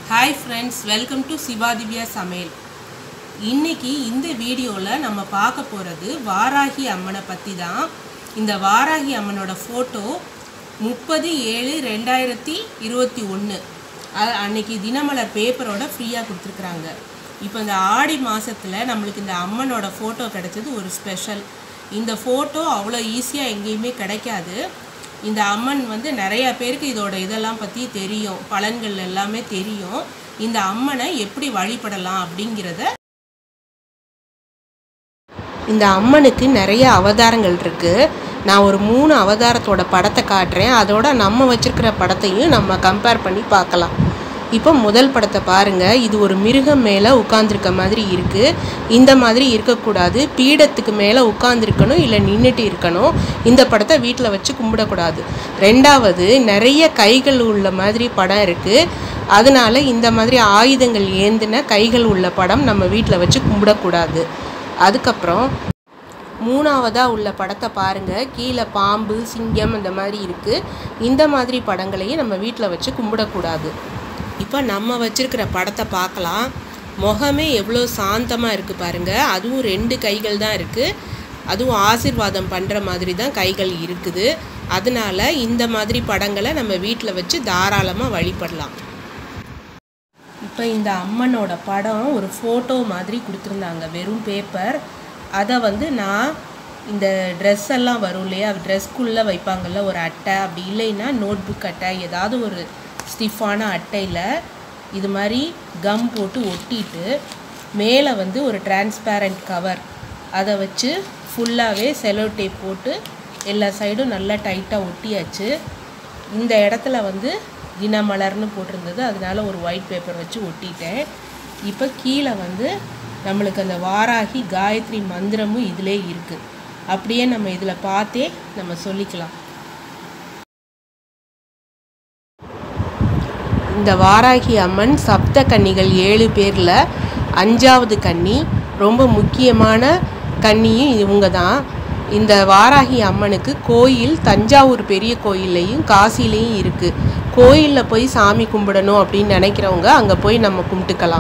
hi friends welcome to Sivadivya சமையல் இன்னைக்கு இந்த வீடியோவில் நம்ம பார்க்க போகிறது வாராகி அம்மனை பற்றி தான் இந்த வாராகி அம்மனோட ஃபோட்டோ முப்பது ஏழு ரெண்டாயிரத்தி இருபத்தி ஒன்று அன்னைக்கு தினமலர் பேப்பரோட ஃப்ரீயாக கொடுத்துருக்குறாங்க இப்போ இந்த ஆடி மாதத்தில் நம்மளுக்கு இந்த அம்மனோட ஃபோட்டோ கிடைச்சது ஒரு ஸ்பெஷல் இந்த ஃபோட்டோ அவ்வளோ ஈஸியாக எங்கேயுமே கிடைக்காது இந்த அம்மன் வந்து நிறைய பேருக்கு இதோட இதெல்லாம் பற்றி தெரியும் பலன்கள் எல்லாமே தெரியும் இந்த அம்மனை எப்படி வழிபடலாம் அப்படிங்கிறத இந்த அம்மனுக்கு நிறைய அவதாரங்கள் இருக்குது நான் ஒரு மூணு அவதாரத்தோட படத்தை காட்டுறேன் அதோட நம்ம வச்சிருக்கிற படத்தையும் நம்ம கம்பேர் பண்ணி பார்க்கலாம் இப்போ முதல் படத்தை பாருங்கள் இது ஒரு மிருகம் மேலே உட்காந்துருக்க மாதிரி இருக்குது இந்த மாதிரி இருக்கக்கூடாது பீடத்துக்கு மேலே உட்காந்துருக்கணும் இல்லை நின்றுட்டு இருக்கணும் இந்த படத்தை வீட்டில் வச்சு கும்பிடக்கூடாது ரெண்டாவது நிறைய கைகள் உள்ள மாதிரி படம் இருக்குது அதனால இந்த மாதிரி ஆயுதங்கள் ஏந்தின கைகள் உள்ள படம் நம்ம வீட்டில் வச்சு கும்பிடக்கூடாது அதுக்கப்புறம் மூணாவதாக உள்ள படத்தை பாருங்கள் கீழே பாம்பு சிங்கம் இந்த மாதிரி இருக்குது இந்த மாதிரி படங்களையும் நம்ம வீட்டில் வச்சு கும்பிடக்கூடாது இப்போ நம்ம வச்சிருக்கிற படத்தை பார்க்கலாம் முகமே எவ்வளோ சாந்தமாக இருக்குது பாருங்கள் அதுவும் ரெண்டு கைகள் தான் இருக்குது அதுவும் ஆசிர்வாதம் பண்ணுற மாதிரி தான் கைகள் இருக்குது அதனால இந்த மாதிரி படங்களை நம்ம வீட்டில் வச்சு தாராளமாக வழிபடலாம் இப்போ இந்த அம்மனோட படம் ஒரு ஃபோட்டோ மாதிரி கொடுத்துருந்தாங்க வெறும் பேப்பர் அதை வந்து நான் இந்த ட்ரெஸ் எல்லாம் வரும் இல்லையா ட்ரெஸ்க்குள்ளே வைப்பாங்கள்ல ஒரு அட்டை அப்படி இல்லைன்னா நோட் புக் அட்டை ஏதாவது ஒரு ஸ்டிஃபான அட்டையில் இது மாதிரி கம் போட்டு ஒட்டிட்டு மேலே வந்து ஒரு டிரான்ஸ்பேரண்ட் கவர் அதை வச்சு ஃபுல்லாகவே செலோ டேப் போட்டு எல்லா சைடும் நல்லா டைட்டாக ஒட்டியாச்சு இந்த இடத்துல வந்து தினமலர்னு போட்டிருந்தது அதனால ஒரு ஒயிட் பேப்பர் வச்சு ஒட்டிட்டேன் இப்போ கீழே வந்து நம்மளுக்கு அந்த வாராகி காயத்ரி மந்திரமும் இதிலே இருக்குது அப்படியே நம்ம இதில் பார்த்தே நம்ம சொல்லிக்கலாம் இந்த வாராகி அம்மன் சப்த கன்னிகள் ஏழு பேரில் அஞ்சாவது கன்னி ரொம்ப முக்கியமான கன்னியும் இவங்க தான் இந்த வாராகி அம்மனுக்கு கோயில் தஞ்சாவூர் பெரிய கோயில்லையும் காசிலையும் இருக்குது கோயிலில் போய் சாமி கும்பிடணும் அப்படின்னு நினைக்கிறவங்க அங்கே போய் நம்ம கும்பிட்டுக்கலாம்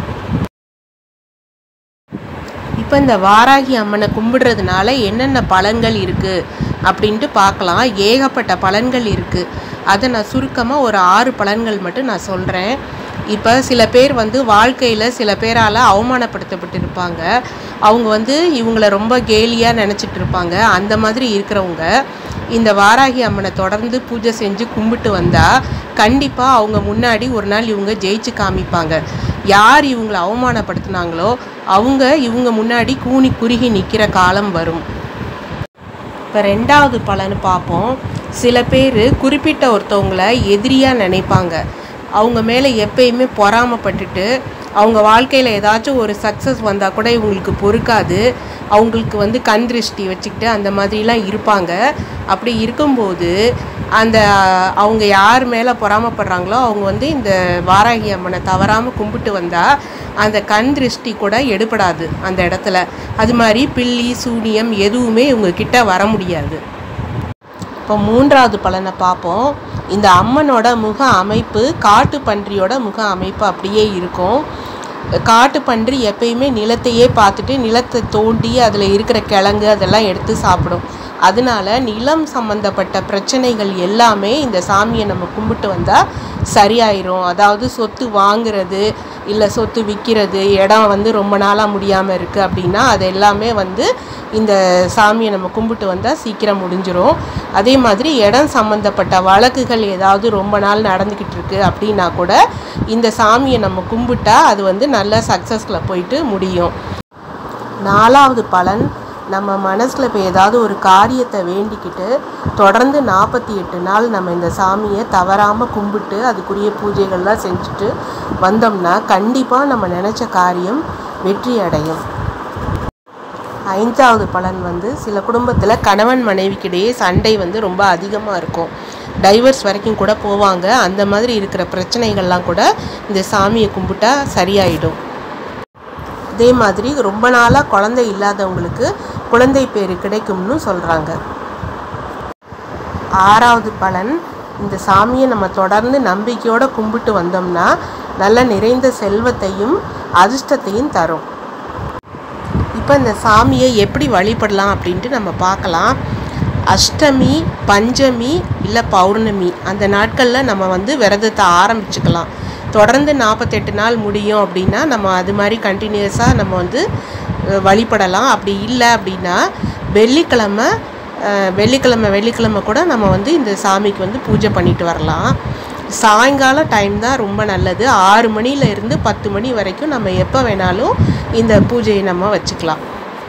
இப்போ இந்த வாராகி அம்மனை கும்பிடுறதுனால என்னென்ன பலன்கள் இருக்குது அப்படின்ட்டு பார்க்கலாம் ஏகப்பட்ட பலன்கள் இருக்குது அதை நான் சுருக்கமாக ஒரு ஆறு பலன்கள் மட்டும் நான் சொல்கிறேன் இப்போ சில பேர் வந்து வாழ்க்கையில் சில பேரால் அவமானப்படுத்தப்பட்டு இருப்பாங்க அவங்க வந்து இவங்கள ரொம்ப கேலியாக நினச்சிட்டு இருப்பாங்க அந்த மாதிரி இருக்கிறவங்க இந்த வாராகி அம்மனை தொடர்ந்து பூஜை செஞ்சு கும்பிட்டு வந்தால் கண்டிப்பாக அவங்க முன்னாடி ஒரு நாள் இவங்க ஜெயிச்சு காமிப்பாங்க யார் இவங்களை அவமானப்படுத்தினாங்களோ அவங்க இவங்க முன்னாடி கூனி குறுகி நிற்கிற காலம் வரும் இப்போ ரெண்டாவது பலன் பார்ப்போம் சில பேர் குறிப்பிட்ட ஒருத்தவங்கள எதிரியாக நினைப்பாங்க அவங்க மேலே எப்பயுமே பொறாமப்பட்டுட்டு அவங்க வாழ்க்கையில் ஏதாச்சும் ஒரு சக்ஸஸ் வந்தால் கூட இவங்களுக்கு பொறுக்காது அவங்களுக்கு வந்து கண் திருஷ்டி வச்சுக்கிட்டு அந்த மாதிரிலாம் இருப்பாங்க அப்படி இருக்கும்போது அந்த அவங்க யார் மேலே பொறாமப்படுறாங்களோ அவங்க வந்து இந்த வாராகி அம்மனை தவறாமல் கும்பிட்டு வந்தால் அந்த கண் திருஷ்டி கூட எடுபடாது அந்த இடத்துல அது மாதிரி பில்லி சூனியம் எதுவுமே இவங்க கிட்ட வர முடியாது இப்போ மூன்றாவது பலனை பார்ப்போம் இந்த அம்மனோட முக அமைப்பு காட்டு பன்றியோட முக அமைப்பு அப்படியே இருக்கும் காட்டு பன்றி எப்பயுமே நிலத்தையே பார்த்துட்டு நிலத்தை தோண்டி அதில் இருக்கிற கிழங்கு அதெல்லாம் எடுத்து சாப்பிடும் அதனால நிலம் சம்மந்தப்பட்ட பிரச்சனைகள் எல்லாமே இந்த சாமியை நம்ம கும்பிட்டு வந்தால் சரியாயிரும் அதாவது சொத்து வாங்குறது இல்லை சொத்து விற்கிறது இடம் வந்து ரொம்ப நாளாக முடியாமல் இருக்குது அப்படின்னா அது எல்லாமே வந்து இந்த சாமியை நம்ம கும்பிட்டு வந்தால் சீக்கிரம் முடிஞ்சிரும் அதே மாதிரி இடம் சம்மந்தப்பட்ட வழக்குகள் ஏதாவது ரொம்ப நாள் நடந்துக்கிட்டு இருக்கு அப்படின்னா கூட இந்த சாமியை நம்ம கும்பிட்டா அது வந்து நல்ல சக்ஸஸில் போயிட்டு முடியும் நாலாவது பலன் நம்ம மனசில் இப்போ ஏதாவது ஒரு காரியத்தை வேண்டிக்கிட்டு தொடர்ந்து நாற்பத்தி எட்டு நாள் நம்ம இந்த சாமியை தவறாமல் கும்பிட்டு அதுக்குரிய பூஜைகள்லாம் செஞ்சுட்டு வந்தோம்னா கண்டிப்பாக நம்ம நினச்ச காரியம் வெற்றி அடையும் ஐந்தாவது பலன் வந்து சில குடும்பத்தில் கணவன் மனைவிக்கிடையே சண்டை வந்து ரொம்ப அதிகமாக இருக்கும் டைவர்ஸ் வரைக்கும் கூட போவாங்க அந்த மாதிரி இருக்கிற பிரச்சனைகள்லாம் கூட இந்த சாமியை கும்பிட்டா சரியாயிடும் அதே மாதிரி ரொம்ப நாளாக குழந்தை இல்லாதவங்களுக்கு குழந்தை பேர் கிடைக்கும்னு சொல்கிறாங்க ஆறாவது பலன் இந்த சாமியை நம்ம தொடர்ந்து நம்பிக்கையோடு கும்பிட்டு வந்தோம்னா நல்ல நிறைந்த செல்வத்தையும் அதிர்ஷ்டத்தையும் தரும் இப்போ இந்த சாமியை எப்படி வழிபடலாம் அப்படின்ட்டு நம்ம பார்க்கலாம் அஷ்டமி பஞ்சமி இல்லை பௌர்ணமி அந்த நாட்களில் நம்ம வந்து விரதத்தை ஆரம்பிச்சுக்கலாம் தொடர்ந்து நாற்பத்தெட்டு நாள் முடியும் அப்படின்னா நம்ம அது மாதிரி கண்டினியூஸாக நம்ம வந்து அஹ், வழிபடலாம் அப்படி இல்லை அப்படின்னா வெள்ளிக்கிழமை அஹ், வெள்ளிக்கிழமை வெள்ளிக்கிழமை கூட நம்ம வந்து இந்த சாமிக்கு வந்து பூஜை பண்ணிட்டு வரலாம் சாயங்கால டைம் தான் ரொம்ப நல்லது ஆறு மணியில இருந்து பத்து மணி வரைக்கும் நம்ம எப்போ வேணாலும் இந்த பூஜையை நம்ம வச்சுக்கலாம்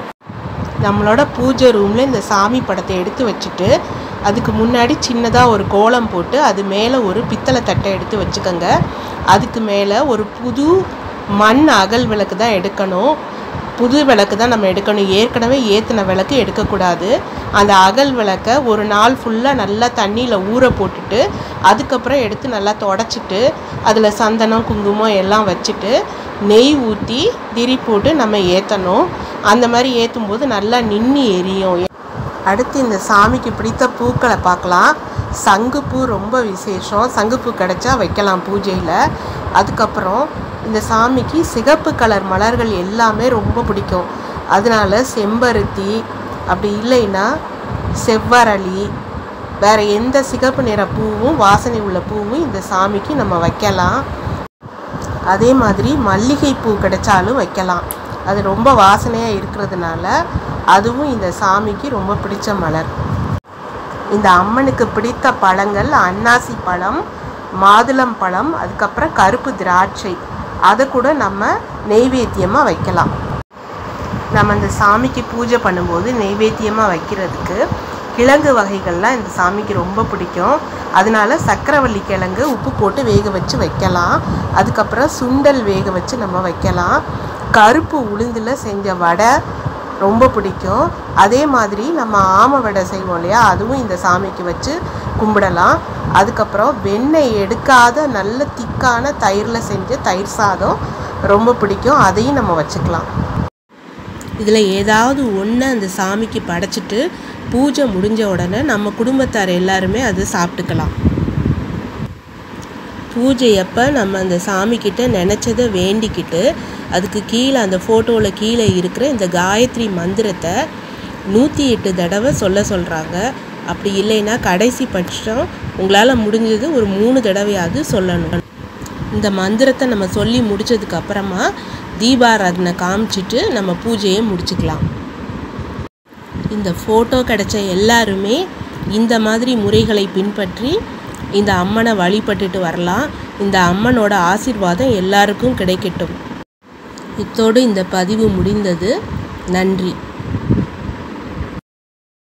நம்மளோட பூஜை ரூமில் இந்த சாமி படத்தை எடுத்து வச்சுட்டு அதுக்கு முன்னாடி சின்னதாக ஒரு கோலம் போட்டு அது மேலே ஒரு பித்தளை தட்டை எடுத்து வச்சுக்கோங்க அதுக்கு மேலே ஒரு புது மண் அகல் விளக்கு தான் எடுக்கணும் புது விளக்கு தான் நம்ம எடுக்கணும் ஏற்கனவே ஏற்றின விளக்கு எடுக்கக்கூடாது அந்த அகல் விளக்கை ஒரு நாள் ஃபுல்லாக நல்லா தண்ணியில் ஊற போட்டுட்டு அதுக்கப்புறம் எடுத்து நல்லா தொடச்சிட்டு அதில் சந்தனம் குங்குமம் எல்லாம் வச்சுட்டு நெய் ஊற்றி திரி போட்டு நம்ம ஏற்றணும் அந்த மாதிரி ஏற்றும் போது நல்லா நின்று எரியும் அடுத்து இந்த சாமிக்கு பிடித்த பூக்களை பார்க்கலாம் சங்குப்பூ ரொம்ப விசேஷம் சங்குப்பூ கிடைச்சா வைக்கலாம் பூஜையில் அதுக்கப்புறம் இந்த சாமிக்கு சிகப்பு கலர் மலர்கள் எல்லாமே ரொம்ப பிடிக்கும் அதனால செம்பருத்தி அப்படி இல்லைன்னா செவ்வரளி வேறு எந்த சிகப்பு நிற பூவும் வாசனை உள்ள பூவும் இந்த சாமிக்கு நம்ம வைக்கலாம் அதே மாதிரி மல்லிகை பூ கிடைச்சாலும் வைக்கலாம் அது ரொம்ப வாசனையாக இருக்கிறதுனால அதுவும் இந்த சாமிக்கு ரொம்ப பிடிச்ச மலர் இந்த அம்மனுக்கு பிடித்த பழங்கள் அன்னாசி பழம் மாதுளம் பழம் அதுக்கப்புறம் கருப்பு திராட்சை அதை கூட நம்ம நெய்வேத்தியமாக வைக்கலாம் நம்ம இந்த சாமிக்கு பூஜை பண்ணும்போது நெய்வேத்தியமாக வைக்கிறதுக்கு கிழங்கு வகைகள்லாம் இந்த சாமிக்கு ரொம்ப பிடிக்கும் அதனால சக்கரவள்ளி கிழங்கு உப்பு போட்டு வேக வச்சு வைக்கலாம் அதுக்கப்புறம் சுண்டல் வேக வச்சு நம்ம வைக்கலாம் கருப்பு உளுந்தில் செஞ்ச வடை ரொம்ப பிடிக்கும் அதே மாதிரி நம்ம ஆம வடை செய்வோம் இல்லையா அதுவும் இந்த சாமிக்கு வச்சு கும்பிடலாம் அதுக்கப்புறம் வெண்ணெய் எடுக்காத நல்ல திக்கான தயிரில் செஞ்ச தயிர் சாதம் ரொம்ப பிடிக்கும் அதையும் நம்ம வச்சுக்கலாம் இதில் ஏதாவது ஒன்று அந்த சாமிக்கு படைச்சிட்டு பூஜை முடிஞ்ச உடனே நம்ம குடும்பத்தார் எல்லாருமே அதை சாப்பிட்டுக்கலாம் பூஜை அப்போ நம்ம அந்த சாமிக்கிட்ட நினச்சதை வேண்டிக்கிட்டு அதுக்கு கீழே அந்த ஃபோட்டோவில் கீழே இருக்கிற இந்த காயத்ரி மந்திரத்தை நூற்றி எட்டு தடவை சொல்ல சொல்கிறாங்க அப்படி இல்லைன்னா கடைசி பட்சம் உங்களால் முடிஞ்சது ஒரு மூணு தடவையாவது சொல்லணும் இந்த மந்திரத்தை நம்ம சொல்லி முடிச்சதுக்கு அப்புறமா தீபாராதனை காமிச்சிட்டு நம்ம பூஜையை முடிச்சுக்கலாம் இந்த ஃபோட்டோ கிடைச்ச எல்லாருமே இந்த மாதிரி முறைகளை பின்பற்றி இந்த அம்மனை வழிபட்டுட்டு வரலாம் இந்த அம்மனோட ஆசீர்வாதம் எல்லாருக்கும் கிடைக்கட்டும் இத்தோடு இந்த பதிவு முடிந்தது நன்றி